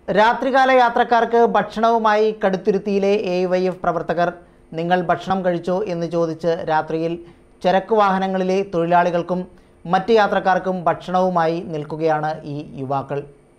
രാത്രികാല യാത്രക്കാർക്ക് ഭക്ഷണവുമായി കടുത്തുരുത്തിയിലെ എ വൈ എഫ് പ്രവർത്തകർ നിങ്ങൾ ഭക്ഷണം കഴിച്ചോ എന്ന് ചോദിച്ച് രാത്രിയിൽ ചരക്ക് വാഹനങ്ങളിലെ തൊഴിലാളികൾക്കും മറ്റ് യാത്രക്കാർക്കും ഭക്ഷണവുമായി നിൽക്കുകയാണ് ഈ യുവാക്കൾ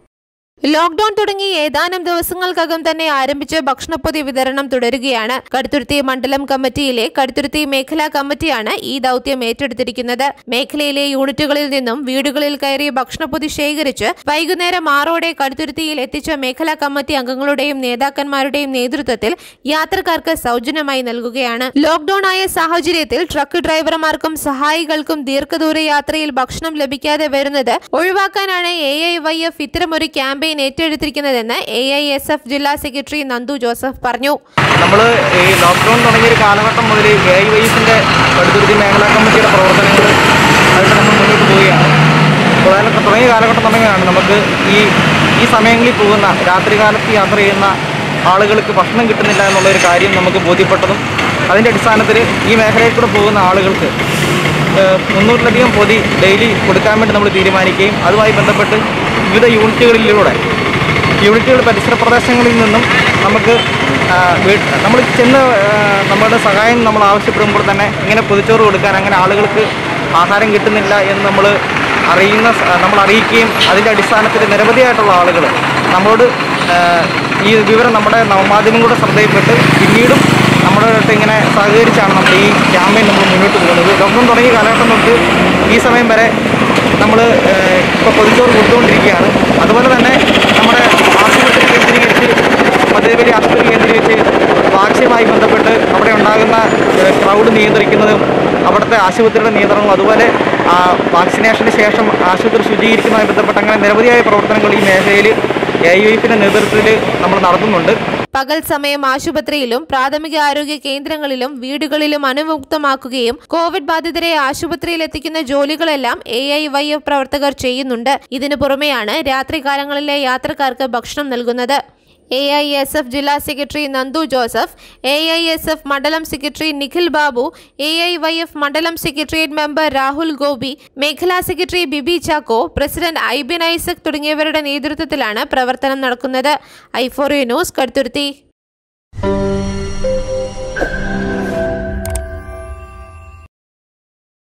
ലോക്ഡൌൺ തുടങ്ങി ഏതാനും ദിവസങ്ങൾക്കകം തന്നെ ആരംഭിച്ച ഭക്ഷണപ്പൊതി വിതരണം തുടരുകയാണ് കടുത്തുരുത്തി മണ്ഡലം കമ്മിറ്റിയിലെ കടുത്തുരുത്തി മേഖലാ കമ്മിറ്റിയാണ് ഈ ദൗത്യം ഏറ്റെടുത്തിരിക്കുന്നത് മേഖലയിലെ യൂണിറ്റുകളിൽ നിന്നും വീടുകളിൽ കയറി ഭക്ഷണപ്പൊതി ശേഖരിച്ച് വൈകുന്നേരം ആറോടെ കടുത്തുരുത്തിയിൽ എത്തിച്ച മേഖലാ കമ്മിറ്റി അംഗങ്ങളുടെയും നേതാക്കന്മാരുടെയും നേതൃത്വത്തിൽ യാത്രക്കാർക്ക് സൗജന്യമായി നൽകുകയാണ് ലോക്ഡൌൺ ആയ സാഹചര്യത്തിൽ ട്രക്ക് ഡ്രൈവർമാർക്കും സഹായികൾക്കും ദീർഘദൂര യാത്രയിൽ ഭക്ഷണം ലഭിക്കാതെ വരുന്നത് ഒഴിവാക്കാനാണ് എ ഐ വൈ എഫ് ഇത്തരമൊരു ക്യാമ്പയിൻ ഏറ്റെടുത്തിരിക്കുന്നതെന്ന് എ ഐ എസ് എഫ് ജില്ലാ സെക്രട്ടറി നന്ദു ജോസഫ് പറഞ്ഞു നമ്മൾ ഈ ലോക്ക്ഡൗൺ തുടങ്ങിയ ഒരു കാലഘട്ടം മുതൽ എ ഐ വൈസിൻ്റെ കടുത്തുരുത്തി മേഖലാ കമ്മിറ്റിയുടെ പ്രവർത്തനങ്ങൾ അതിന് നമ്മൾ മുന്നോട്ട് പോവുകയാണ് അപ്പോൾ അതിനൊക്കെ തുടങ്ങിയ കാലഘട്ടം തുടങ്ങിയാണ് നമുക്ക് ഈ ഈ സമയങ്ങളിൽ പോകുന്ന രാത്രികാലത്ത് യാത്ര ചെയ്യുന്ന ആളുകൾക്ക് ഭക്ഷണം കിട്ടുന്നില്ല എന്നുള്ളൊരു കാര്യം നമുക്ക് ബോധ്യപ്പെട്ടതും അതിൻ്റെ അടിസ്ഥാനത്തിൽ ഈ മേഖലയിൽ കൂടെ പോകുന്ന ആളുകൾക്ക് ഏഹ്, മുന്നൂറിലധികം പൊതി ഡെയിലി കൊടുക്കാൻ വേണ്ടി നമ്മൾ തീരുമാനിക്കുകയും അതുമായി ബന്ധപ്പെട്ട് വിവിധ യൂണിറ്റുകളിലൂടെ യൂണിറ്റുകൾ പരിസര പ്രദേശങ്ങളിൽ നിന്നും നമുക്ക് ആ, വീ- നമ്മൾ ചെന്ന് ആ, നമ്മുടെ സഹായം നമ്മൾ ആവശ്യപ്പെടുമ്പോൾ തന്നെ ഇങ്ങനെ പൊതിച്ചോറ് കൊടുക്കാൻ അങ്ങനെ ആളുകൾക്ക് ആഹാരം കിട്ടുന്നില്ല എന്ന് നമ്മൾ അറിയുന്ന സ- നമ്മൾ അറിയിക്കുകയും അതിൻ്റെ അടിസ്ഥാനത്തിൽ നിരവധിയായിട്ടുള്ള ആളുകൾ നമ്മളോട് ആ, ഈ വിവരം നമ്മുടെ നവമാധ്യമങ്ങളുടെ ശ്രദ്ധയിൽപ്പെട്ട് പിന്നീടും നമ്മുടെ അടുത്ത് ഇങ്ങനെ സഹകരിച്ചാണ് നമ്മൾ ഈ ക്യാമ്പയിൻ നമ്മൾ മുന്നോട്ട് പോകുന്നത് ലോക്ക്ഡൗൺ തുടങ്ങിയ കാലഘട്ടം തൊട്ട് ഈ സമയം വരെ നമ്മൾ ഇപ്പോൾ പൊതിച്ചോറ് കൊടുത്തുകൊണ്ടിരിക്കുകയാണ് അതുപോലെ തന്നെ നമ്മുടെ ആശുപത്രി കേന്ദ്രീകരിച്ച് മധുരവേലി ആശുപത്രി കേന്ദ്രീകരിച്ച് വാക്സിനുമായി ബന്ധപ്പെട്ട് അവിടെ ഉണ്ടാകുന്ന ക്രൗഡ് നിയന്ത്രിക്കുന്നതും അവിടുത്തെ ആശുപത്രിയുടെ നിയന്ത്രണങ്ങളും അതുപോലെ ആ, വാക്സിനേഷന് ശേഷം ആശുപത്രി ശുചീകരിക്കുന്നതുമായി ബന്ധപ്പെട്ട് അങ്ങനെ നിരവധിയായ പ്രവർത്തനങ്ങൾ ഈ മേഖലയിൽ എ യു എഫിൻ്റെ നേതൃത്വത്തിൽ നമ്മൾ നടത്തുന്നുണ്ട് പകൽ സമയം ആശുപത്രിയിലും പ്രാഥമിക ആരോഗ്യ കേന്ദ്രങ്ങളിലും വീടുകളിലും അണുമുക്തമാക്കുകയും കോവിഡ് ബാധിതരെ ആശുപത്രിയിൽ എത്തിക്കുന്ന ജോലികളെല്ലാം എ ഐ വൈ എഫ് പ്രവർത്തകർ ചെയ്യുന്നുണ്ട് ഇതിനു പുറമെയാണ് രാത്രികാലങ്ങളിലെ യാത്രക്കാർക്ക് ഭക്ഷണം നൽകുന്നത് എ ഐ എസ് എഫ് ജില്ലാ secretary Nandu Joseph A I S F മണ്ഡലം secretary Nikhil Babu A I Y F മണ്ഡലം സെക്രട്ടേറിയറ്റ് മെമ്പർ രാഹുൽ ഗോപി മേഖലാ സെക്രട്ടറി ബിബി ചാക്കോ പ്രസിഡന്റ് ഐബിൻ ഐസക് തുടങ്ങിയവരുടെ നേതൃത്വത്തിലാണ് പ്രവർത്തനം നടക്കുന്നത് ഐഫോറിയ ന്യൂസ് കടുത്തുരുത്തി